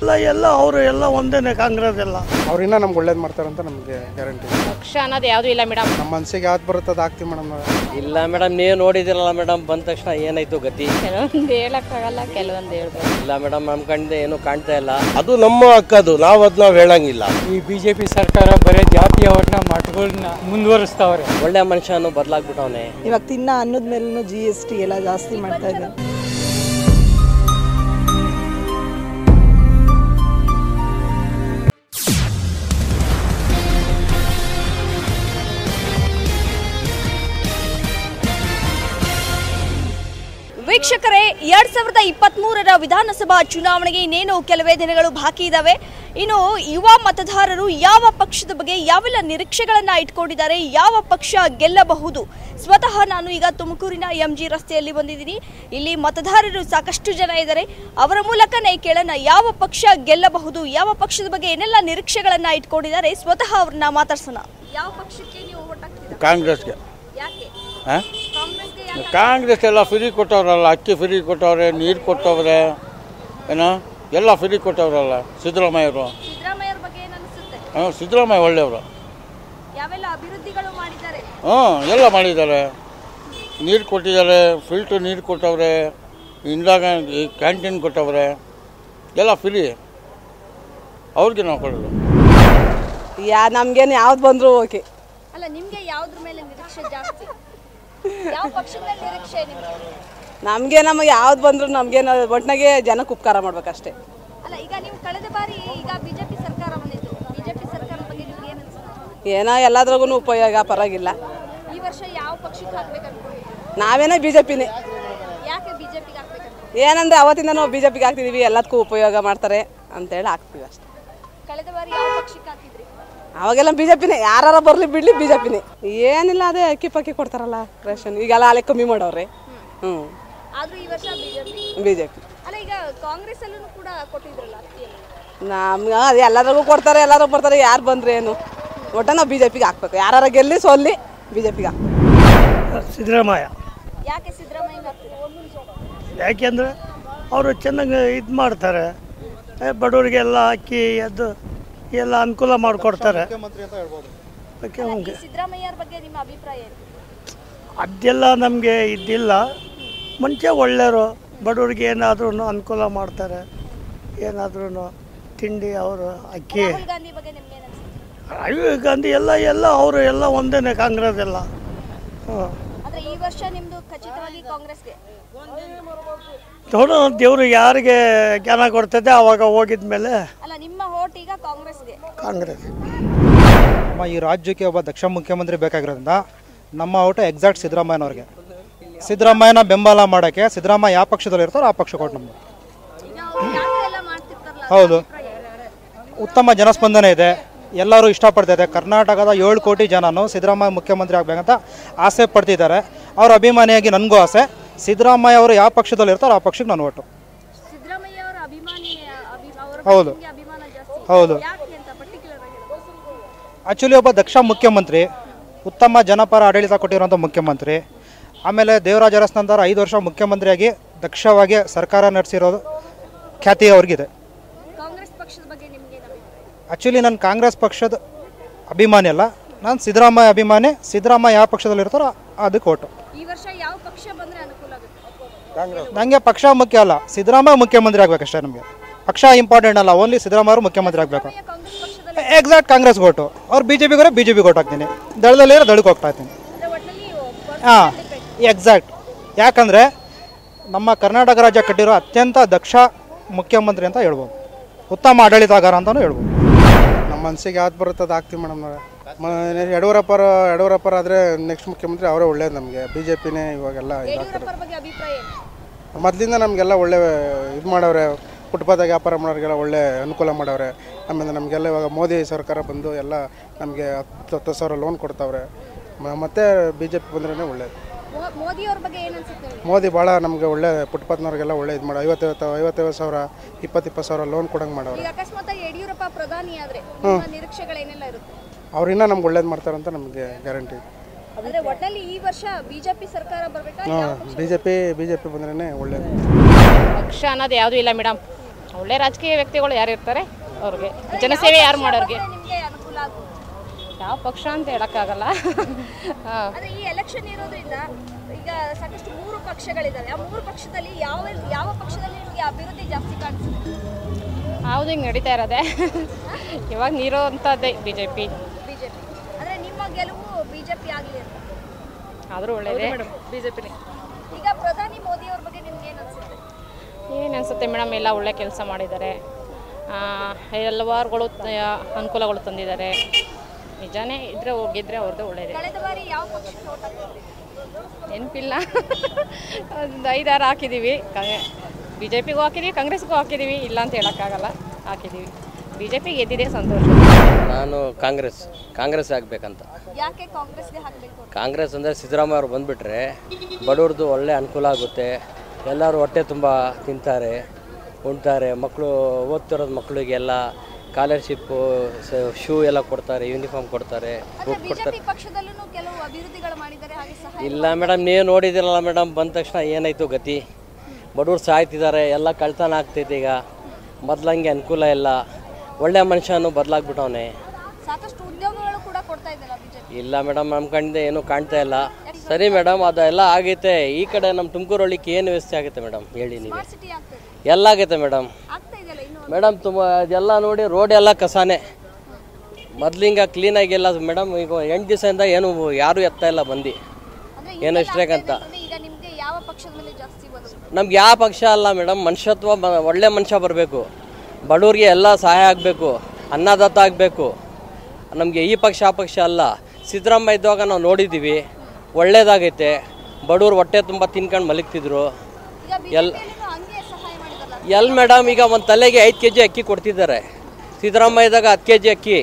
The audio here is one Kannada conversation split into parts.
ಎಲ್ಲ ಎಲ್ಲ ಅವರು ಎಲ್ಲ ಒಂದೇನೆ ಕಾಂಗ್ರೆಸ್ ಎಲ್ಲ ಅವ್ರು ಇನ್ನೂ ನಮ್ಗೆ ಒಳ್ಳೇದು ಮಾಡ್ತಾರಂತ ನಮಗೆ ಗ್ಯಾರಂಟಿ ಪಕ್ಷ ಅನ್ನೋದು ಯಾವುದೂ ಇಲ್ಲ ಮೇಡಮ್ ನಮ್ಮ ಮನಸ್ಸಿಗೆ ಯಾವ್ದು ಬರುತ್ತೆ ಅದು ಆಗ್ತೀವಿ ಮೇಡಮ್ ನಾವು ಇಲ್ಲ ಮೇಡಮ್ ನೀವು ನೋಡಿದಿರಲ್ಲ ಮೇಡಮ್ ಬಂದ ತಕ್ಷಣ ಏನಾಯ್ತು ಗತಿ ಕೆಲವೊಂದು ಹೇಳಕ್ಕಾಗಲ್ಲ ಕೆಲವೊಂದು ಹೇಳ್ಬೋದು ಇಲ್ಲ ಮೇಡಮ್ ನಮ್ಮ ಕಣ್ಣಿಂದ ಏನು ಕಾಣ್ತಾ ಇಲ್ಲ ಅದು ನಮ್ಮ ಹಕ್ಕದು ನಾವು ಅದು ನಾವು ಹೇಳಂಗಿಲ್ಲ ಈ ಬಿಜೆಪಿ ಸರ್ಕಾರ ಬರೀ ಜಾತಿಯ ಅವ್ರನ್ನ ಮಠಗಳನ್ನ ಮುಂದುವರಿಸ್ತಾವ್ರೆ ಒಳ್ಳೆ ಮನುಷ್ಯನು ಬದಲಾಗ್ಬಿಟ್ಟವನೆ ಇವಾಗ ತಿನ್ನ ಅನ್ನದ ಮೇಲೂ ಜಿ ಎಸ್ ಟಿ ಎಲ್ಲ ಜಾಸ್ತಿ ಮಾಡ್ತಾ ಇದ್ದಾರೆ ವೀಕ್ಷಕರೇ ಎರಡ್ ಸಾವಿರದ ಇಪ್ಪತ್ತ್ ಮೂರರ ವಿಧಾನಸಭಾ ಚುನಾವಣೆಗೆ ಇನ್ನೇನು ಕೆಲವೇ ದಿನಗಳು ಬಾಕಿ ಇದ್ದಾವೆ ಇನ್ನು ಯುವ ಮತದಾರರು ಯಾವ ಪಕ್ಷದ ಬಗ್ಗೆ ಯಾವೆಲ್ಲ ನಿರೀಕ್ಷೆಗಳನ್ನ ಇಟ್ಕೊಂಡಿದ್ದಾರೆ ಯಾವ ಪಕ್ಷ ಗೆಲ್ಲಬಹುದು ಸ್ವತಃ ನಾನು ಈಗ ತುಮಕೂರಿನ ಎಂ ಜಿ ರಸ್ತೆಯಲ್ಲಿ ಬಂದಿದ್ದೀನಿ ಇಲ್ಲಿ ಮತದಾರರು ಸಾಕಷ್ಟು ಜನ ಇದ್ದಾರೆ ಅವರ ಮೂಲಕನೇ ಕೇಳೋಣ ಯಾವ ಪಕ್ಷ ಗೆಲ್ಲಬಹುದು ಯಾವ ಪಕ್ಷದ ಬಗ್ಗೆ ಏನೆಲ್ಲ ನಿರೀಕ್ಷೆಗಳನ್ನ ಇಟ್ಕೊಂಡಿದ್ದಾರೆ ಸ್ವತಃ ಅವ್ರನ್ನ ಮಾತಾಡ್ಸೋಣ ಯಾವ ಪಕ್ಷಕ್ಕೆ ನೀವು vote ಹಾಕ್ತೀರಾ? ಕಾಂಗ್ರೆಸ್ಗೆ ಯಾಕೆ ಹಾಂ ಕಾಂಗ್ರೆಸ್ಗೆ ಯಾಕೆ ಕಾಂಗ್ರೆಸ್ ಎಲ್ಲ ಫ್ರೀ ಕೊಟ್ಟವ್ರಲ್ಲ ಅಕ್ಕಿ ಫ್ರೀ ಕೊಟ್ಟವ್ರೆ ನೀರು ಕೊಟ್ಟವ್ರೆ ಏನೋ ಎಲ್ಲ ಫ್ರೀ ಕೊಟ್ಟವ್ರಲ್ಲ ಸಿದ್ದರಾಮಯ್ಯವರು ಸಿದ್ದರಾಮಯ್ಯ ಬಗ್ಗೆ ಏನ್ ಅನ್ಸುತ್ತೆ ಹಾಂ ಸಿದ್ದರಾಮಯ್ಯ ಒಳ್ಳೆಯವರು ಯಾವೆಲ್ಲ ಅಭಿವೃದ್ಧಿಗಳು ಮಾಡಿದ್ದಾರೆ ಹ್ಞೂ ಎಲ್ಲ ಮಾಡಿದ್ದಾರೆ ನೀರು ಕೊಟ್ಟಿದ್ದಾರೆ ಫಿಲ್ಟ್ರ್ ನೀರು ಕೊಟ್ಟವ್ರೆ ಇಂದಾಗ ಈ ಕ್ಯಾಂಟೀನ್ ಕೊಟ್ಟವ್ರೆ ಎಲ್ಲ ಫ್ರೀ ಅವ್ರಿಗೆ ನಾವು ಕೊಡೋದು ಯಾ ನಮ್ಗೇನು ಯಾವ್ದು ಬಂದರೂ ಓಕೆ ಅಲ್ಲ ನಿಮ್ಗೆ ಯಾವ್ದ್ರ ಮೇಲೆ ನಿರೀಕ್ಷೆ ಜಾಸ್ತಿ ಯಾವ ಪಕ್ಷದ ಮೇಲೆ ನಿರೀಕ್ಷೆ ನಿಮ್ಗೆ ನಮಗೆ ನಮಗೆ ಯಾವ್ದು ಬಂದರೂ ನಮಗೇನು ಒಟ್ಟಿನಾಗೆ ಜನಕ್ಕೆ ಉಪಕಾರ ಮಾಡ್ಬೇಕಷ್ಟೇ ಅಲ್ಲ ಈಗ ನೀವು ಕಳೆದ ಬಾರಿ ಈಗ ಬಿಜೆಪಿ ಸರ್ಕಾರ ಬಂದಿತ್ತು ಬಿಜೆಪಿ ಸರ್ಕಾರದ ಬಗ್ಗೆ ನಿಮ್ಗೆ ಏನ್ ಅನ್ಸುತ್ತೆ ಏನೋ ಎಲ್ಲದ್ರಾಗೂ ಉಪಯೋಗ ಪರವಾಗಿಲ್ಲ ಈ ವರ್ಷ ಯಾವ ಪಕ್ಷಕ್ಕೆ ಹಾಕ್ಬೇಕು ಅನ್ಕೊಂಡಿದ್ದೀರಾ ನಾವೇನೋ ಬಿ ಜೆ ಪಿನೇ ಯಾಕೆ ಬಿಜೆಪಿಗೆ ಹಾಕ್ಬೇಕು ಏನಂದ್ರೆ ಅವತ್ತಿಂದ ನಾವು ಬಿ ಜೆ ಪಿಗೆ ಹಾಕ್ತಿದ್ದೀವಿ ಎಲ್ಲದಕ್ಕೂ ಉಪಯೋಗ ಮಾಡ್ತಾರೆ ಅಂತೇಳಿ ಹಾಕ್ತೀವಿ ಅಷ್ಟೇ ಕಳೆದ ಬಾರಿ ಯಾವ ಪಕ್ಷಕ್ಕೆ ಹಾಕಿದ್ರಿ ಅವಾಗೆಲ್ಲ ಬಿ ಜೆ ಪಿನೇ ಯಾರು ಬರಲಿ ಬಿಡಲಿ ಬಿ ಜೆ ಪಿನೇ ಏನಿಲ್ಲ ಅದೇ ಅಕ್ಕಿ ಪಕ್ಕಿ ಕೊಡ್ತಾರಲ್ಲ ರೇಷನ್ ಈಗೆಲ್ಲ ಅಲ್ಲೇ ಕಮ್ಮಿ ಮಾಡವ್ರೆ ಹ್ಞೂ ಆದ್ರೂ ಈ ವರ್ಷ ಬಿಜೆಪಿ ಬಿ ಜೆ ಪಿ ಅಲ್ಲ ಈಗ ಕಾಂಗ್ರೆಸ್ ಅಲ್ಲೂ ಕೂಡ ಕೊಟ್ಟಿದ್ರಲ್ಲ ಅಕ್ಕಿಯಲ್ಲಿ ನಮ್ಗೆ ಅದು ಎಲ್ಲರಿಗೂ ಕೊಡ್ತಾರೆ ಎಲ್ಲರಿಗೂ ಬರ್ತಾರೆ ಯಾರು ಬಂದ್ರೆ ಏನು ಒಟ್ಟ ನಾವು ಬಿ ಜೆ ಪಿಗೆ ಹಾಕ್ಬೇಕು ಯಾರು ಗೆಲ್ಲಿ ಸೋಲ್ಲಿ ಬಿ ಜೆ ಪಿಗೆ ಹಾಕ್ಬೇಕು ಸಿದ್ದರಾಮಯ್ಯ ಯಾಕೆ ಸಿದ್ದರಾಮಯ್ಯ ಹಾಕ್ತೀರಾ ಯಾಕೆಂದರೆ ಅವರು ಚೆನ್ನಾಗಿ ಇದು ಮಾಡ್ತಾರೆ ಏ, ಬಡವರಿಗೆಲ್ಲ ಅಕ್ಕಿ ಅದು ಎಲ್ಲ ಅನುಕೂಲ ಮಾಡಿಕೊಡ್ತಾರೆ ಓಕೆ ಹಂಗೆ ಸಿದ್ದರಾಮಯ್ಯರ ಬಗ್ಗೆ ನಿಮ್ಮ ಅಭಿಪ್ರಾಯ ಏನು ಅದೆಲ್ಲ ನಮಗೆ ಇದ್ದಿಲ್ಲ ಮುಂಚೆ ಒಳ್ಳೆಯವರು ಬಡವರಿಗೆ ಏನಾದ್ರೂ ಅನುಕೂಲ ಮಾಡ್ತಾರೆ ಏನಾದ್ರೂ ತಿಂಡಿ ಅವರು ಅಕ್ಕಿ ರಾಹುಲ್ ಗಾಂಧಿ ಬಗ್ಗೆ ನಿಮ್ಗೆ ಏನು ಅನ್ಸುತ್ತೆ ರಾಜೀವ್ ಗಾಂಧಿ ಎಲ್ಲ ಎಲ್ಲ ಅವರು ಎಲ್ಲ ಒಂದೇನೆ ಕಾಂಗ್ರೆಸ್ ಎಲ್ಲ ಹಾಂ ಆದ್ರೆ ಈ ವರ್ಷ ನಿಮ್ದು ಖಚಿತವಾಗಿ ಕಾಂಗ್ರೆಸ್ಗೆ ನೋಡೋಣ ದೇವರು ಯಾರಿಗೆ ಜ್ಞಾನ ಕೊಡ್ತದೆ ಅವಾಗ ಹೋಗಿದ ಮೇಲೆ ಅಲ್ಲ ನಿಮ್ಮ ಹೋಟ್ ಈಗ ಕಾಂಗ್ರೆಸ್ಗೆ ಕಾಂಗ್ರೆಸ್ ನಮ್ಮ ಈ ರಾಜ್ಯಕ್ಕೆ ಒಬ್ಬ ದಕ್ಷ ಮುಖ್ಯಮಂತ್ರಿ ಬೇಕಾಗಿರೋದ್ರಿಂದ ನಮ್ಮ ಔಟ ಎಕ್ಸಾಕ್ಟ್ ಸಿದ್ದರಾಮಯ್ಯನವ್ರಿಗೆ ಸಿದ್ದರಾಮಯ್ಯನ ಬೆಂಬಲ ಮಾಡೋಕ್ಕೆ ಸಿದ್ದರಾಮಯ್ಯ ಯಾವ ಪಕ್ಷದಲ್ಲಿ ಇರ್ತಾರೋ ಆ ಪಕ್ಷ ಕೊಟ್ಟು ನಮ್ಗೆ ಈಗ ಅವ್ರು ಯಾತ್ರೆ ಎಲ್ಲ ಮಾಡ್ತಿರ್ತಾರಲ್ಲ ಹೌದು ಉತ್ತಮ ಜನಸ್ಪಂದನೆ ಇದೆ ಎಲ್ಲರೂ ಇಷ್ಟಪಡ್ತಿದ್ದಾರೆ ಕರ್ನಾಟಕದ ಏಳು ಕೋಟಿ ಜನನು ಸಿದ್ದರಾಮಯ್ಯ ಮುಖ್ಯಮಂತ್ರಿ ಆಗಬೇಕಂತ ಆಸೆ ಪಡ್ತಿದ್ದಾರೆ ಅವ್ರ ಅಭಿಮಾನಿಯಾಗಿ ನನಗೂ ಆಸೆ ಸಿದ್ದರಾಮಯ್ಯ ಅವರು ಯಾವ ಪಕ್ಷದಲ್ಲಿ ಇರ್ತಾರೋ ಆ ಪಕ್ಷಕ್ಕೆ ನಾನು ಓಟು ಸಿದ್ದರಾಮಯ್ಯ ಅವರ ಅಭಿಮಾನಿ ಅಭಿ- ಅವರ ಹೌದು. ಬಗ್ಗೆ ನಿಮ್ಗೆ ಅಭಿಮಾನ ಜಾಸ್ತಿ ಹೌದು ಯಾಕೆ ಅಂತ ಪರ್ಟಿಕ್ಯುಲರ್ ಆಗಿ ಹೇಳೋದು? ಆ್ಯಕ್ಚುಲಿ ಒಬ್ಬ ದಕ್ಷ ಮುಖ್ಯಮಂತ್ರಿ ಉತ್ತಮ ಜನಪರ ಆಡಳಿತ ಕೊಟ್ಟಿರುವಂಥ ಮುಖ್ಯಮಂತ್ರಿ ಆಮೇಲೆ ದೇವರಾಜ ಅರಸ್ ನಂತರ ಐದು ವರ್ಷ ಮುಖ್ಯಮಂತ್ರಿಯಾಗಿ ದಕ್ಷವಾಗಿ ಸರ್ಕಾರ ನಡೆಸಿರೋದು ಖ್ಯಾತಿ ಅವ್ರಿಗಿದೆ ಕಾಂಗ್ರೆಸ್ ಪಕ್ಷದ ಬಗ್ಗೆ ನಿಮ್ಗೆ ಏನು ಅಭಿಪ್ರಾಯ ಆ್ಯಕ್ಚುಲಿ ನಾನು ಕಾಂಗ್ರೆಸ್ ಪಕ್ಷದ ಅಭಿಮಾನಿ ಅಲ್ಲ ನಾನು ಸಿದ್ದರಾಮಯ್ಯ ಅಭಿಮಾನಿ ಸಿದ್ದರಾಮಯ್ಯ ಯಾವ ಪಕ್ಷದಲ್ಲಿ ಇರ್ತಾರೋ ಅದಕ್ಕೆ ಓಟು ಈ ವರ್ಷ ಯಾವ ಪಕ್ಷ ಬಂದ್ರೆ ಅನುಕೂಲ ಆಗುತ್ತೆ ನನಗೆ ಪಕ್ಷ ಮುಖ್ಯ ಅಲ್ಲ ಸಿದ್ದರಾಮಯ್ಯ ಮುಖ್ಯಮಂತ್ರಿ ಆಗ್ಬೇಕಷ್ಟೇ ನಮಗೆ ಪಕ್ಷ ಇಂಪಾರ್ಟೆಂಟ್ ಅಲ್ಲ ಓನ್ಲಿ ಸಿದ್ದರಾಮಯ್ಯ ಅವರು ಮುಖ್ಯಮಂತ್ರಿ ಆಗಬೇಕು ಕಾಂಗ್ರೆಸ್ ಪಕ್ಷದಲ್ಲಿ ಎಕ್ಸಾಕ್ಟ್ ಕಾಂಗ್ರೆಸ್ ಓಟು ಅವ್ರು ಬಿ ಜೆ ಪಿಗೋರೆ ಬಿ ಜೆ ಪಿಗೆ ಓಟ್ ಹಾಕ್ತೀನಿ ದಳದಲ್ಲಿ ದಳಕ್ಕೆ ಹೋಗ್ತಾ ಇರ್ತೀನಿ ಅಂದ್ರೆ ಒಟ್ಟಿನಲ್ಲಿ ಹಾಂ ಎಕ್ಸಾಕ್ಟ್ ಯಾಕಂದರೆ ನಮ್ಮ ಕರ್ನಾಟಕ ರಾಜ್ಯ ಕಟ್ಟಿರೋ ಅತ್ಯಂತ ದಕ್ಷ ಮುಖ್ಯಮಂತ್ರಿ ಅಂತ ಹೇಳ್ಬೋದು ಉತ್ತಮ ಆಡಳಿತಗಾರ ಅಂತಲೂ ಹೇಳ್ಬೋದು ನಮ್ಮ ಮನಸ್ಸಿಗೆ ಯಾವ್ದು ಬರುತ್ತೆ ಅದು ಆಗ್ತೀವಿ ಮೇಡಮ್ ನಾವು ಮ ಯಡಿಯೂರಪ್ಪರ ಯಡಿಯೂರಪ್ಪರ ಆದರೆ ನೆಕ್ಸ್ಟ್ ಮುಖ್ಯಮಂತ್ರಿ ಅವರೇ ಒಳ್ಳೇದು ನಮಗೆ ಬಿ ಜೆ ಪಿನೇ ಇವಾಗೆಲ್ಲ ಇದಾಗ್ತಾರೆ ಯಡಿಯೂರಪ್ಪರ ಬಗ್ಗೆ ಅಭಿಪ್ರಾಯ ಏನು ಮೊದಲಿಂದ ನಮಗೆಲ್ಲ ಒಳ್ಳೆ ಇದು ಮಾಡವ್ರೆ ಫುಟ್ಪಾತಾಗ ವ್ಯಾಪಾರ ಮಾಡೋರಿಗೆಲ್ಲ ಒಳ್ಳೆ ಅನುಕೂಲ ಮಾಡವ್ರೆ ಆಮೇಲೆ ನಮಗೆಲ್ಲ ಇವಾಗ ಮೋದಿ ಸರ್ಕಾರ ಬಂದು ಎಲ್ಲ ನಮಗೆ ಹತ್ತು ಹತ್ತು ಸಾವಿರ ಲೋನ್ ಕೊಡ್ತಾವ್ರೆ ಮ- ಮತ್ತೆ ಬಿ ಜೆ ಪಿ ಬಂದ್ರೇ ಒಳ್ಳೇದು ಮೋ- ಮೋದಿ ಅವ್ರ ಬಗ್ಗೆ ಏನು ಅನ್ಸುತ್ತೆ ನಿಮ್ಗೆ? ಮೋದಿ ಭಾಳ ನಮಗೆ ಒಳ್ಳೆ ಫುಟ್ಪಾತ್ನವ್ರಿಗೆಲ್ಲ ಒಳ್ಳೆ ಇದು ಮಾಡೋ ಐವತ್ತೈವತ್ತು ಐವತ್ತೈವತ್ತು ಸಾವಿರ ಇಪ್ಪತ್ತು ಇಪ್ಪತ್ತು ಸಾವಿರ ಲೋನ್ ಕೊಡಂಗೆ ಮಾಡವ್ರೆ ಈಗ ಅಕಸ್ಮಾತ್ ಆಗಿ ಯಡಿಯೂರಪ್ಪ ಪ್ರಧಾನಿ ಆದ್ರೆ ನಿಮ್ಮ ನಿರೀಕ್ಷೆಗಳೇನೆಲ್ಲ ಇರುತ್ತೆ ಅವ್ರು ಇನ್ನೂ ನಮ್ಗೆ ಒಳ್ಳೇದು ಮಾಡ್ತಾರಂತ ನಮಗೆ ಗ್ಯಾರಂಟಿ ಅಂದ್ರೆ ಒಟ್ಟಲ್ಲಿ ಈ ವರ್ಷ ಬಿಜೆಪಿ ಸರ್ಕಾರ ಬರ್ಬೇಕಾ ಹಾಂ B J P B J P ಬಂದ್ರೇ ಒಳ್ಳೇದು ಪಕ್ಷ ಅನ್ನೋದು ಯಾವುದೂ ಇಲ್ಲ ಮೇಡಮ್ ಒಳ್ಳೆ ರಾಜಕೀಯ ವ್ಯಕ್ತಿಗಳು ಯಾರು ಇರ್ತಾರೆ ಅವ್ರಿಗೆ ಜನಸೇವೆ ಯಾರು ಮಾಡೋರಿಗೆ ನಿಮಗೆ ಅನುಕೂಲ ಆಗುತ್ತೆ ಯಾವ ಪಕ್ಷ ಅಂತ ಹೇಳೋಕ್ಕಾಗಲ್ಲ ಹಾಂ ಆದ್ರೆ ಈ ಎಲೆಕ್ಷನ್ ಇರೋದ್ರಿಂದ ಈಗ ಸಾಕಷ್ಟು ಮೂರು ಪಕ್ಷಗಳಿದಾವೆ ಆ ಮೂರು ಪಕ್ಷದಲ್ಲಿ ಯಾವ ಯಾವ ಪಕ್ಷದಲ್ಲಿ ನಿಮಗೆ ಅಭಿವೃದ್ಧಿ ಜಾಸ್ತಿ ಕಾಣಿಸುತ್ತೆ ಹೌದು ಹಿಂಗೆ ನಡೀತಾ ಇರೋದೆ ಇವಾಗ ನೀರೋ ಅಂಥದ್ದೇ ಬಿ ಜೆ ಪಿ ಬಿಜೆಪಿ ಅಂದ್ರೆ ನಿಮ್ಮ ಗೆಲುವು ಬಿಜೆಪಿ ಆಗಲಿ ಅಂತ ಆದರೂ ಒಳ್ಳೇದೇ ಬಿಜೆಪಿನೇ ಈಗ ಪ್ರಧಾನಿ ಮೋದಿ ಅವ್ರ ಬಗ್ಗೆ ನಿಮ್ಗೆ ಏನು ಅನ್ಸುತ್ತೆ ಏನು ಅನಿಸುತ್ತೆ ಮೇಡಮ್ ಎಲ್ಲ ಒಳ್ಳೆ ಕೆಲಸ ಮಾಡಿದ್ದಾರೆ ಆ, ಹಲವಾರುಗಳು ತ- ಅನುಕೂಲಗಳು ತಂದಿದ್ದಾರೆ ನಿಜಾನೇ ಇದ್ರೆ ಹೋಗಿದ್ರೆ ಅವ್ರದ್ದು ಒಳ್ಳೇದೇ ಕಳೆದ ಬಾರಿ ಯಾವ ಪಕ್ಷಕ್ಕೆ vote ಹಾಕಿದ್ರಿ ನೆನಪಿಲ್ಲ ಒಂದು ಐದಾರು ಹಾಕಿದ್ದೀವಿ ಬಿ ಜೆ ಪಿಗೂ ಹಾಕಿದ್ದೀವಿ ಕಾಂಗ್ರೆಸ್ಗೂ ಹಾಕಿದ್ದೀವಿ ಇಲ್ಲ ಅಂತ ಹೇಳೋಕ್ಕಾಗಲ್ಲ ಹಾಕಿದ್ದೀವಿ ಬಿ ಜೆ ಪಿಗೆ ಗೆದ್ದಿದೆ ಸಂತೋಷ ನಾನು ಕಾಂಗ್ರೆಸ್ ಕಾಂಗ್ರೆಸ್ ಆಗಬೇಕಂತ ಯಾಕೆ ಕಾಂಗ್ರೆಸ್ಗೆ ಹಾಕಬೇಕು ಕಾಂಗ್ರೆಸ್ ಅಂದರೆ ಸಿದ್ದರಾಮಯ್ಯ ಅವರು ಬಂದುಬಿಟ್ರೆ ಬಡವ್ರದ್ದು ಒಳ್ಳೆ ಅನುಕೂಲ ಆಗುತ್ತೆ ಎಲ್ಲರೂ ಹೊಟ್ಟೆ ತುಂಬ ತಿಂತಾರೆ ಉಣ್ತಾರೆ ಮಕ್ಕಳು ಓದ್ತಿರೋದು ಮಕ್ಕಳಿಗೆಲ್ಲ ಸ್ಕಾಲರ್ಶಿಪ್ಪು ಶೂ ಎಲ್ಲ ಕೊಡ್ತಾರೆ ಯೂನಿಫಾರ್ಮ್ ಕೊಡ್ತಾರೆ ಬುಕ್ ಕೊಡ್ತಾರೆ ಬಿಜೆಪಿ ಪಕ್ಷದಲ್ಲೂ ಕೆಲವು ಅಭಿವೃದ್ಧಿಗಳು ಮಾಡಿದ್ದಾರೆ ಹಾಗೆ ಸಹಾಯ ಇಲ್ಲ ಮೇಡಮ್ ನೀವು ನೋಡಿದಿರಲ್ಲ ಮೇಡಮ್ ಬಂದ ತಕ್ಷಣ ಏನಾಯ್ತು ಗತಿ ಬಡವ್ರು ಸಾಯ್ತಿದ್ದಾರೆ ಎಲ್ಲ ಕಳ್ತನ ಆಗ್ತೈತೆ ಈಗ ಮೊದ್ಲಂಗೆ ಅನುಕೂಲ ಇಲ್ಲ ಒಳ್ಳೆ ಮನುಷ್ಯನು ಬದಲಾಗ್ಬಿಟ್ಟವನೆ ಸಾಕಷ್ಟು ಉದ್ಯೋಗಗಳು ಕೂಡ ಕೊಡ್ತಾ ಇದ್ದಾರೆ ಬಿಜೆಪಿ ಇಲ್ಲ ಮೇಡಮ್ ನಮ್ಮ ಕಣ್ಣಿಂದ ಏನೂ ಕಾಣ್ತಾ ಇಲ್ಲ ಸರಿ ಮೇಡಮ್ ಅದೆಲ್ಲ ಆಗೈತೆ ಈ ಕಡೆ ನಮ್ಮ ತುಮಕೂರು ಹಳ್ಳಿಗೆ ಏನು ವ್ಯವಸ್ಥೆ ಆಗುತ್ತೆ ಮೇಡಮ್ ಹೇಳಿ ನೀವು ಸ್ಮಾರ್ಟ್ ಸಿಟಿ ಆಗ್ತದೆ ಎಲ್ಲ ಆಗೈತೆ ಮೇಡಮ್ ಆಗ್ತಾ ಇದೆಯಲ್ಲ ಇನ್ನು ಮೇಡಮ್ ತುಂಬ ಅದೆಲ್ಲ ನೋಡಿ ರೋಡ್ ಎಲ್ಲ ಕಸಾನೆ ಮೊದ್ಲಿಂಗ ಕ್ಲೀನಾಗಿಲ್ಲ ಮೇಡಮ್ ಈಗ ಎಂಟು ದಿವಸದಿಂದ ಏನು ಯಾರೂ ಎತ್ತಾ ಇಲ್ಲ ಬಂದು ಅಂದ್ರೆ ಏನು ಇಷ್ಟ್ರೇಗಂತ ಅಂದ್ರೆ ಈಗ ನಿಮ್ಗೆ ಯಾವ ಪಕ್ಷದ ಮೇಲೆ ಜಾಸ್ತಿ ಒಲವು ನಮ್ಗೆ ಯಾವ ಪಕ್ಷ ಅಲ್ಲ ಮೇಡಮ್ ಮನುಷ್ಯತ್ವ ಬ- ಒಳ್ಳೆ ಮನುಷ್ಯ ಬರಬೇಕು ಬಡವ್ರಿಗೆ ಎಲ್ಲ ಸಹಾಯ ಆಗಬೇಕು ಅನ್ನದಾತ ಆಗಬೇಕು ನಮಗೆ ಈ ಪಕ್ಷ ಆ ಪಕ್ಷ ಅಲ್ಲ ಸಿದ್ದರಾಮಯ್ಯ ಇದ್ದಾಗ ನಾವು ನೋಡಿದ್ದೀವಿ ಒಳ್ಳೇದಾಗೈತೆ ಬಡವ್ರು ಹೊಟ್ಟೆ ತುಂಬ ತಿನ್ಕೊಂಡು ಮಲಗ್ತಿದ್ರು ಈಗ ಎಲ್ ಬಿಜೆಪಿಯಲ್ಲೂ ಹಂಗೆ ಸಹಾಯ ಮಾಡಿದಾರಲ್ಲ ಎಲ್ಲಿ ಮೇಡಮ್ ಈಗ ಒಂದು ತಲೆಗೆ ಐದು ಕೆ ಜಿ ಅಕ್ಕಿ ಕೊಡ್ತಿದ್ದಾರೆ ಸಿದ್ದರಾಮಯ್ಯ ಇದ್ದಾಗ ಹತ್ತು ಕೆ ಜಿ ಅಕ್ಕಿ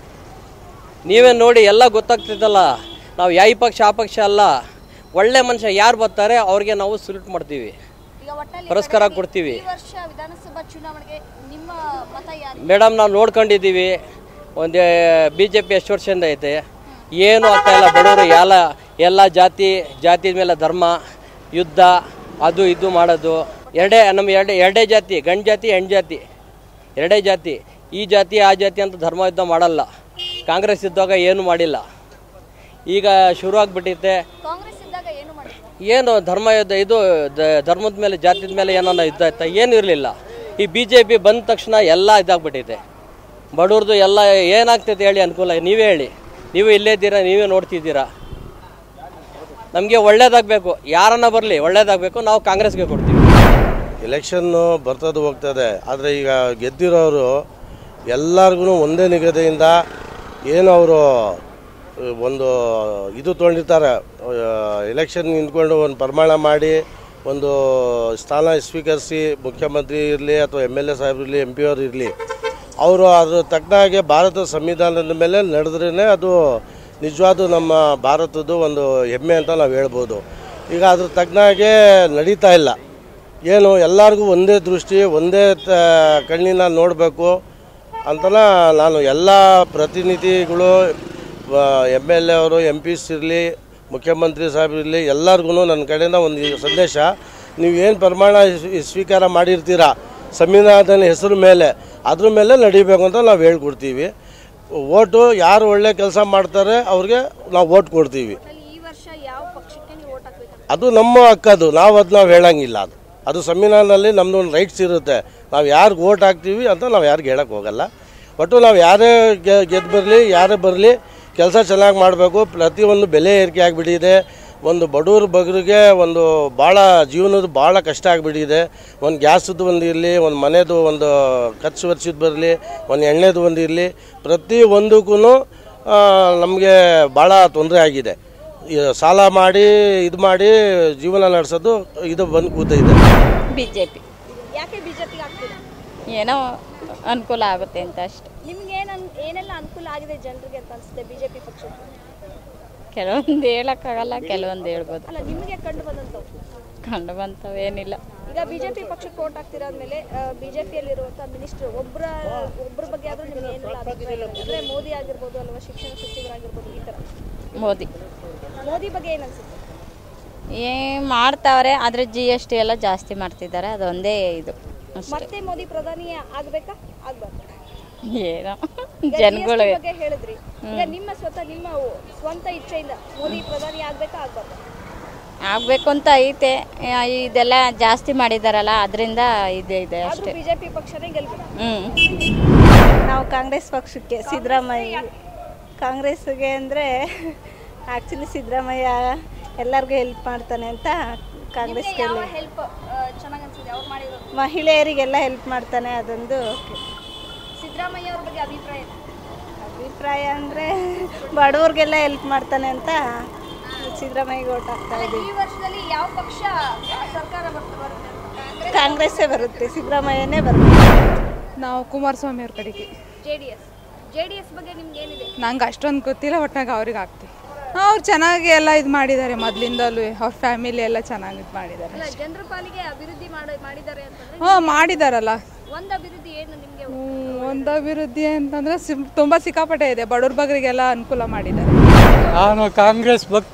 ನೀವೇ ನೋಡಿ ಎಲ್ಲ ಗೊತ್ತಾಗ್ತಿದ್ದಲ್ಲ ನಾವು ಯಾವ ಪಕ್ಷ ಆ ಪಕ್ಷ ಅಲ್ಲ ಒಳ್ಳೆ ಮನುಷ್ಯ ಯಾರು ಬರ್ತಾರೆ ಅವ್ರಿಗೆ ನಾವು ಸುಲ್ಟ್ ಮಾಡ್ತೀವಿ ಈಗ ಒಟ್ಟಲ್ಲಿ ಪುರಸ್ಕಾರ ಕೊಡ್ತೀವಿ ಈ ವರ್ಷ ವಿಧಾನಸಭಾ ಚುನಾವಣೆಗೆ ನಿಮ್ಮ ಮತ ಯಾರು ಮೇಡಮ್ ನಾವು ನೋಡ್ಕೊಂಡಿದ್ದೀವಿ ಒಂದು ಬಿ ಜೆ ಪಿ ಎಷ್ಟು ವರ್ಷದಿಂದ ಐತೆ ಏನು ಆಗ್ತಾ ಇಲ್ಲ ಬಡವರು ಎಲ್ಲ ಎಲ್ಲ ಜಾತಿ ಜಾತಿ ಮೇಲೆ ಧರ್ಮ ಯುದ್ಧ ಅದು ಇದು ಮಾಡೋದು ಎರಡೇ ನಮ್ಮ ಎರಡೇ ಎರಡೇ ಜಾತಿ ಗಂಡು ಜಾತಿ ಹೆಣ್ಣು ಜಾತಿ ಎರಡೇ ಜಾತಿ ಈ ಜಾತಿ ಆ ಜಾತಿ ಅಂತ ಧರ್ಮ ಯುದ್ಧ ಮಾಡಲ್ಲ ಕಾಂಗ್ರೆಸ್ ಇದ್ದಾಗ ಏನು ಮಾಡಿಲ್ಲ ಈಗ ಶುರು ಆಗ್ಬಿಟ್ಟೈತೆ ಕಾಂಗ್ರೆಸ್ ಇದ್ದಾಗ ಏನು ಮಾಡಿದ್ರು ಏನು ಧರ್ಮ ಯುದ್ಧ ಇದು ದ- ಧರ್ಮದ ಮೇಲೆ ಜಾತಿದ ಮೇಲೆ ಏನಾನ ಯುದ್ಧ ಆಯ್ತಾ ಏನು ಇರಲಿಲ್ಲ ಈ ಬಿ ಜೆ ಪಿ ಬಂದ ತಕ್ಷಣ ಎಲ್ಲ ಇದಾಗ್ಬಿಟ್ಟೈತೆ ಬಡವ್ರದ್ದು ಎಲ್ಲ ಏನಾಗ್ತೈತೆ ಹೇಳಿ ಅನುಕೂಲ ನೀವೇ ಹೇಳಿ ನೀವು ಇಲ್ಲೇ ಇದ್ದೀರಾ ನೀವೇ ನೋಡ್ತಿದ್ದೀರಾ ನಮಗೆ ಒಳ್ಳೇದಾಗಬೇಕು ಯಾರನ್ನ ಬರಲಿ ಒಳ್ಳೇದಾಗಬೇಕು ನಾವು ಕಾಂಗ್ರೆಸ್ಗೆ ಕೊಡ್ತೀವಿ ಎಲೆಕ್ಷನ್ನು ಬರ್ತದೆ ಹೋಗ್ತದೆ ಆದರೆ ಈಗ ಗೆದ್ದಿರೋರು ಎಲ್ಲರಿಗೂ ಒಂದೇ ನಿಗದಿಯಿಂದ ಏನು ಅವರು ಒಂದು ಇದು ತೊಗೊಂಡಿರ್ತಾರೆ ಎಲೆಕ್ಷನ್ ನಿಂತ್ಕೊಂಡು ಒಂದು ಪ್ರಮಾಣ ಮಾಡಿ ಒಂದು ಸ್ಥಾನ ಸ್ವೀಕರಿಸಿ ಮುಖ್ಯಮಂತ್ರಿ ಇರಲಿ ಅಥವಾ ಎಮ್ ಎಲ್ ಎ ಸಾಹೇಬ್ರು ಇರಲಿ ಎಂ ಪಿ ಅವ್ರು ಇರಲಿ ಅವರು ಅದ್ರ ತಕ್ಕನಾಗೆ ಭಾರತ ಸಂವಿಧಾನದ ಮೇಲೆ ನಡೆದ್ರೇ ಅದು ನಿಜವಾದ ನಮ್ಮ ಭಾರತದ್ದು ಒಂದು ಹೆಮ್ಮೆ ಅಂತ ನಾವು ಹೇಳ್ಬೋದು ಈಗ ಅದ್ರ ತಕ್ಕನಾಗೆ ನಡೀತಾ ಇಲ್ಲ ಏನು ಎಲ್ಲರಿಗೂ ಒಂದೇ ದೃಷ್ಟಿ ಒಂದೇ ತ ಕಣ್ಣಿನ ನೋಡಬೇಕು ಅಂತನ ನಾನು ಎಲ್ಲ ಪ್ರತಿನಿಧಿಗಳು ಎಮ್ ಎಲ್ ಎ ಅವರು ಎಂ ಪಿಸ್ ಇರಲಿ ಮುಖ್ಯಮಂತ್ರಿ ಸಾಹೇಬ್ರು ಇರಲಿ ಎಲ್ಲರಿಗೂ ನನ್ನ ಕಡೆಯಿಂದ ಒಂದು ಈ ಸಂದೇಶ ನೀವು ಏನು ಪ್ರಮಾಣ ಸ್ವೀ- ಸ್ವೀಕಾರ ಮಾಡಿರ್ತೀರ ಸಂವಿಧಾನದ ಹೆಸರು ಮೇಲೆ ಅದ್ರ ಮೇಲೆ ನಡಿಬೇಕು ಅಂತ ನಾವು ಹೇಳ್ಕೊಡ್ತೀವಿ ಓಟು ಯಾರು ಒಳ್ಳೆ ಕೆಲಸ ಮಾಡ್ತಾರೆ ಅವ್ರಿಗೆ ನಾವು ಓಟ್ ಕೊಡ್ತೀವಿ ಅಲ್ಲಿ ಈ ವರ್ಷ ಯಾವ ಪಕ್ಷಕ್ಕೆ ನೀವು ಓಟ್ ಹಾಕ್ಬೇಕಂತ ಅದು ನಮ್ಮ ಹಕ್ಕದು ನಾವು ಅದು ನಾವು ಹೇಳಂಗಿಲ್ಲ ಅದು ಅದು ಸಂವಿಧಾನದಲ್ಲಿ ನಮ್ಮದು ಒಂದು ರೈಟ್ಸ್ ಇರುತ್ತೆ ನಾವು ಯಾರಿಗೆ ಓಟ್ ಹಾಕ್ತೀವಿ ಅಂತ ನಾವು ಯಾರಿಗೆ ಹೇಳಕ್ಕೆ ಹೋಗಲ್ಲ ಒಟ್ಟು ನಾವು ಯಾರೇ ಗೆ- ಗೆದ್ದು ಬರಲಿ ಯಾರೇ ಬರಲಿ ಕೆಲಸ ಚೆನ್ನಾಗಿ ಮಾಡಬೇಕು ಪ್ರತಿಯೊಂದು ಬೆಲೆ ಏರಿಕೆ ಆಗಿಬಿಟ್ಟಿದೆ ಒಂದು ಬಡವ್ರ ಬಗ್ಗರಿಗೆ ಒಂದು ಭಾಳ ಜೀವನದ ಭಾಳ ಕಷ್ಟ ಆಗಿಬಿಟ್ಟಿದೆ ಒಂದು ಗ್ಯಾಸದ್ದು ಒಂದು ಇರಲಿ ಒಂದು ಮನೆದು ಒಂದು ಖರ್ಚು ವರ್ಷದ್ದು ಬರಲಿ ಒಂದು ಎಣ್ಣೆದು ಒಂದು ಇರಲಿ ಪ್ರತಿ ಒಂದಕ್ಕೂ ನಮಗೆ ಭಾಳ ತೊಂದರೆ ಆಗಿದೆ ಈ ಸಾಲ ಮಾಡಿ ಇದು ಮಾಡಿ ಜೀವನ ನಡೆಸೋದು ಇದು ಬಂದು ಕೂತೈತೆ ಬಿ ಜೆ ಪಿ ಯಾಕೆ ಬಿಜೆಪಿಗೆ ಆಗ್ತಿಲ್ಲ ಏನೋ ಅನುಕೂಲ ಆಗುತ್ತೆ ಅಂತ ಅಷ್ಟೆ ನಿಮ್ಗೆ ಏನ್ ಅನ್- ಏನೆಲ್ಲ ಅನುಕೂಲ ಆಗಿದೆ ಜನರಿಗೆ ಅಂತ ಅನ್ಸುತ್ತೆ ಬಿಜೆಪಿ ಪಕ್ಷಕ್ಕೆ ಕೆಲವೊಂದು ಹೇಳೋಕ್ಕಾಗಲ್ಲ ಕೆಲವೊಂದು ಹೇಳ್ಬೋದು ಅಲ್ಲ ನಿಮಗೆ ಕಂಡು ಬಂದಂತವು ಕಂಡು ಬಂತವೇನಿಲ್ಲ ಈಗ ಬಿಜೆಪಿ ಪಕ್ಷಕ್ಕೆ ಓಟ್ ಹಾಕ್ತಿರಾದ್ಮೇಲೆ ಬಿಜೆಪಿಯಲ್ಲಿರುವಂತಹ ಮಿನಿಸ್ಟರ್ ಒಬ್ಬರ ಒಬ್ಬರ ಬಗ್ಗೆ ಆದ್ರೂ ನಿಮ್ಗೆ ಏನೆಲ್ಲ ಅಭಿಪ್ರಾಯ ಇದೆ? ಅಂದ್ರೆ ಮೋದಿ ಆಗಿರ್ಬೋದು ಅಲ್ವಾ ಶಿಕ್ಷಣ ಸಚಿವರಾಗಿರ್ಬೋದು ಈ ತರ ಮೋದಿ ಮೋದಿ ಬಗ್ಗೆ ಏನ್ ಅನ್ಸುತ್ತೆ ಏ ಮಾಡ್ತಾವ್ರೆ ಆದರೆ ಜಿ ಎಸ್ ಟಿ ಎಲ್ಲ ಜಾಸ್ತಿ ಮಾಡ್ತಿದ್ದಾರೆ ಅದೊಂದೇ ಇದು ಅಷ್ಟೇ. ಮತ್ತೆ ಮೋದಿ ಪ್ರಧಾನಿ ಆಗ್ಬೇಕಾ ಆಗ್ಬಾರ್ದು ಏನೋ ಈಗ ಜನಗಳು GST ಬಗ್ಗೆ ಹೇಳಿದ್ರಿ ಈಗ ನಿಮ್ಮ ಸ್ವತಃ ನಿಮ್ಮ ಸ್ವಂತ ಇಚ್ಛೆಯಿಂದ ಮೋದಿ ಪ್ರಧಾನಿ ಆಗ್ಬೇಕಾ ಆಗ್ಬಾರ್ದು ಆಗ್ಬೇಕು ಅಂತ ಐತೆ ಆ, ಇದೆಲ್ಲ ಜಾಸ್ತಿ ಮಾಡಿದಾರಲ್ಲ ಅದರಿಂದ ಇದೆ ಇದೆ ಆದ್ರೂ ಅಷ್ಟೇ ಬಿಜೆಪಿ ಪಕ್ಷನೇ ಗೆಲ್ಬೇಕು ಹ್ಮ್ ನಾವು ಕಾಂಗ್ರೆಸ್ ಪಕ್ಷಕ್ಕೆ ಸಿದ್ದರಾಮಯ್ಯ ಕಾಂಗ್ರೆಸ್ಗೆ ಅಂದರೆ ಆ್ಯಕ್ಚುಲಿ ಸಿದ್ದರಾಮಯ್ಯ ಎಲ್ಲರಿಗೂ ಹೆಲ್ಪ್ ಮಾಡ್ತಾನೆ ಅಂತ ಕಾಂಗ್ರೆಸ್ಗೆ ಯಾವ ಹೆಲ್ಪ್ ಚೆನ್ನಾಗಿ ಅನ್ಸಿದೆ ಅವ್ರು ಮಾಡಿರೋದು ಮಹಿಳೆಯರಿಗೆಲ್ಲ ಹೆಲ್ಪ್ ಮಾಡ್ತಾನೆ ಅದೊಂದು ಸಿದ್ದರಾಮಯ್ಯ ಅವ್ರ ಬಗ್ಗೆ ಅಭಿಪ್ರಾಯ ಏನು? ಅಭಿಪ್ರಾಯ ಅಂದರೆ ಬಡವ್ರಿಗೆಲ್ಲ ಹೆಲ್ಪ್ ಮಾಡ್ತಾನೆ ಅಂತ ಸಿದ್ದರಾಮಯ್ಯಗೆ ಓಟ್ ಹಾಕ್ತಾ ಅಲ್ಲ, ಇದ್ದೀವಿ ಈ ವರ್ಷದಲ್ಲಿ ಯಾವ ಪಕ್ಷ ಸರ್ಕಾರ ಬರ್ತ- ಬರುತ್ತೆ ಕಾಂಗ್ರೆಸ್ ಕಾಂಗ್ರೆಸ್ಸೇ ಬರುತ್ತೆ ಸಿದ್ದರಾಮಯ್ಯನೇ ಬರುತ್ತೆ ನಾವು ಕುಮಾರಸ್ವಾಮಿ ಅವ್ರ ಕಡೆಗೆ ಜೆಡಿಎಸ್ ಜೆಡಿಎಸ್ ಬಗ್ಗೆ ನಿಮ್ಗೆ ಏನಿದೆ ನಂಗೆ ಅಷ್ಟೊಂದು ಗೊತ್ತಿಲ್ಲ ಒಟ್ನಾಗ ಅವ್ರಿಗೆ ಹಾಕ್ತೀವಿ ಅವ್ರು ಚೆನ್ನಾಗಿ ಎಲ್ಲ ಇದು ಮಾಡಿದ್ದಾರೆ ಮೊದಲಿಂದಲೂ ಅವ್ರ ಫ್ಯಾಮಿಲಿ ಎಲ್ಲ ಚೆನ್ನಾಗಿ ಇದು ಮಾಡಿದ್ದಾರೆ ಅಲ್ಲ ಜನರ ಪಾಲಿಗೆ ಅಭಿವೃದ್ಧಿ ಮಾಡಿ ಮಾಡಿದ್ದಾರೆ ಅಂತಂದ್ರೆ ಹಾಂ ಮಾಡಿದಾರಲ್ಲ ಒಂದು ಅಭಿವೃದ್ಧಿ ಏನು ನಿಮ್ಗೆ ಒಂದು ಅಭಿವೃದ್ಧಿ ಅಂತಂದ್ರೆ ಸಿಮ್ ತುಂಬ ಸಿಕ್ಕಾಪಟ್ಟೆ ಇದೆ ಬಡವ್ರ ಬಗ್ಗರಿಗೆಲ್ಲ ಅನುಕೂಲ ಮಾಡಿದ್ದಾರೆ ನಾನು ಕಾಂಗ್ರೆಸ್ ಭಕ್ತ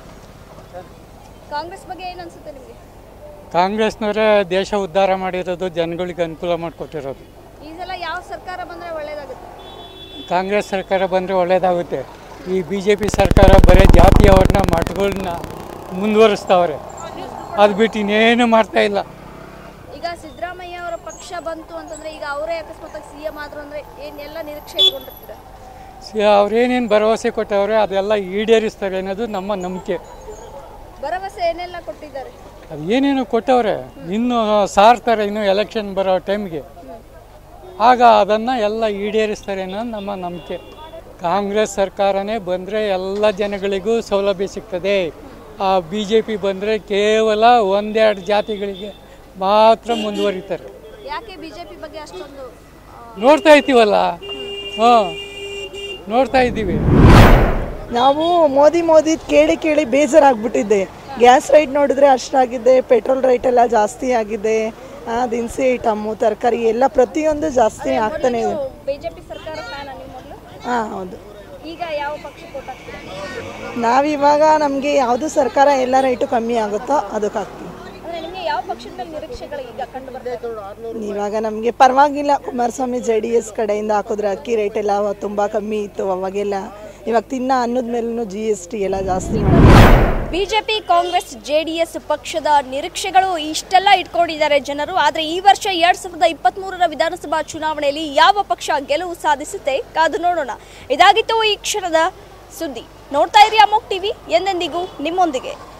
ಕಾಂಗ್ರೆಸ್ ಬಗ್ಗೆ ಏನು ಅನ್ಸುತ್ತೆ ನಿಮ್ಗೆ ಕಾಂಗ್ರೆಸ್ನವರೇ ದೇಶ ಉದ್ಧಾರ ಮಾಡಿರೋದು ಜನಗಳಿಗೆ ಅನುಕೂಲ ಮಾಡಿಕೊಟ್ಟಿರೋದು ಈ ಸಲ ಯಾವ ಸರ್ಕಾರ ಬಂದ್ರೆ ಒಳ್ಳೇದಾಗುತ್ತೆ ಕಾಂಗ್ರೆಸ್ ಸರ್ಕಾರ ಬಂದರೆ ಒಳ್ಳೆಯದಾಗುತ್ತೆ ಈ ಬಿ ಜೆ ಪಿ ಸರ್ಕಾರ ಬರೀ ಜಾತಿಯವರನ್ನ ಮಠಗಳನ್ನ ಮುಂದುವರಿಸ್ತಾವ್ರೆ ಅದು ಬಿಟ್ಟು ಇನ್ನೇನು ಮಾಡ್ತಾ ಇಲ್ಲ ಈಗ ಸಿದ್ದರಾಮಯ್ಯ ಅವರ ಪಕ್ಷ ಬಂತು ಅಂತಂದ್ರೆ ಈಗ ಅವರೇ ಅಕಸ್ಮಾತ್ ಸಿ ಎಂ ಆದ್ರು ಅಂದ್ರೆ ಏನೆಲ್ಲ ನಿರೀಕ್ಷೆ ಇಟ್ಕೊಂಡಿರ್ತೀರ ಸಿ- ಅವ್ರೇನೇನು ಭರವಸೆ ಕೊಟ್ಟವ್ರೆ ಅದೆಲ್ಲ ಈಡೇರಿಸ್ತಾರೆ ಅನ್ನೋದು ನಮ್ಮ ನಂಬಿಕೆ ಭರವಸೆ ಏನೆಲ್ಲ ಕೊಟ್ಟಿದ್ದಾರೆ ಅದು ಏನೇನು ಕೊಟ್ಟವ್ರೆ ಇನ್ನು ಸಾರ್ತಾರೆ ಇನ್ನು ಎಲೆಕ್ಷನ್ ಬರೋ ಟೈಮ್ಗೆ ಆಗ ಅದನ್ನು ಎಲ್ಲ ಈಡೇರಿಸ್ತಾರೆ ಅನ್ನೋದು ನಮ್ಮ ನಂಬಿಕೆ ಕಾಂಗ್ರೆಸ್ ಸರ್ಕಾರನೇ ಬಂದರೆ ಎಲ್ಲ ಜನಗಳಿಗೂ ಸೌಲಭ್ಯ ಸಿಗ್ತದೆ ಆ ಬಿ ಜೆ ಪಿ ಬಂದರೆ ಕೇವಲ ಒಂದೆರಡು ಜಾತಿಗಳಿಗೆ ಮಾತ್ರ ಮುಂದುವರಿತಾರೆ ಯಾಕೆ ಬಿಜೆಪಿ ಬಗ್ಗೆ ಅಷ್ಟೊಂದು ನೋಡ್ತಾ ಇದ್ದೀವಲ್ಲ ಹಾಂ ನೋಡ್ತಾ ಇದ್ದೀವಿ ನಾವು ಮೋದಿ ಮೋದಿ ಕೇಳಿ ಕೇಳಿ ಬೇಜಾರಾಗ್ಬಿಟ್ಟಿದ್ದೆ ಗ್ಯಾಸ್ ರೈಟ್ ನೋಡಿದ್ರೆ ಅಷ್ಟಾಗಿದೆ ಪೆಟ್ರೋಲ್ ರೇಟ್ ಎಲ್ಲ ಜಾಸ್ತಿ ಆಗಿದೆ ಆ, ದಿನಸಿ ಐಟಮ್ಮು ತರಕಾರಿ ಎಲ್ಲ ಪ್ರತಿಯೊಂದು ಜಾಸ್ತಿ ಆಗ್ತಾನೆ ಇದೆ ಬಿಜೆಪಿ ಸರ್ಕಾರ ಫ್ಯಾನ ನೀವು ಮೊದಲು ಹಾಂ ಹೌದು ಈಗ ಯಾವ ಪಕ್ಷಕ್ಕೆ ಕೊಟ್ಟು ಹಾಕ್ತೀರಾ ನಾವಿವಾಗ ನಮಗೆ ಯಾವುದು ಸರ್ಕಾರ ಎಲ್ಲ ರೇಟು ಕಮ್ಮಿ ಆಗುತ್ತೋ ಅದಕ್ಕೆ ಹಾಕ್ತೀವಿ ಅಂದ್ರೆ ನಿಮ್ಗೆ ಯಾವ ಪಕ್ಷದ ಮೇಲೆ ನಿರೀಕ್ಷೆಗಳು ಈಗ ಕಂಡು ಬರ್ತಾ ಇವಾಗ ನಮಗೆ ಪರವಾಗಿಲ್ಲ ಕುಮಾರಸ್ವಾಮಿ ಜೆ ಡಿ ಎಸ್ ಕಡೆಯಿಂದ ಹಾಕಿದ್ರೆ ಅಕ್ಕಿ ರೇಟ್ ಎಲ್ಲ ತುಂಬ ಕಮ್ಮಿ ಇತ್ತು ಅವಾಗೆಲ್ಲ ಇವಾಗ ತಿನ್ನ ಅನ್ನದ ಮೇಲೂ ಜಿ ಎಸ್ ಟಿ ಎಲ್ಲ ಜಾಸ್ತಿ ಮಾಡಿದ್ದಾರೆ ಬಿಜೆಪಿ ಕಾಂಗ್ರೆಸ್ ಜೆಡಿಎಸ್ ಪಕ್ಷದ ನಿರೀಕ್ಷೆಗಳು ಇಷ್ಟೆಲ್ಲ ಇಟ್ಕೊಂಡಿದ್ದಾರೆ ಜನರು ಆದರೆ ಈ ವರ್ಷ ಎರಡ್ ಸಾವಿರದ ಇಪ್ಪತ್ತ್ ಮೂರರ ವಿಧಾನಸಭಾ ಚುನಾವಣೆಯಲ್ಲಿ ಯಾವ ಪಕ್ಷ ಗೆಲುವು ಸಾಧಿಸುತ್ತೆ ಕಾದು ನೋಡೋಣ ಇದಾಗಿತ್ತು ಈ ಕ್ಷಣದ ಸುದ್ದಿ ನೋಡ್ತಾ ಇರಿ ಅಮೋಕ್ ಟಿವಿ ಎಂದೆಂದಿಗೂ ನಿಮ್ಮೊಂದಿಗೆ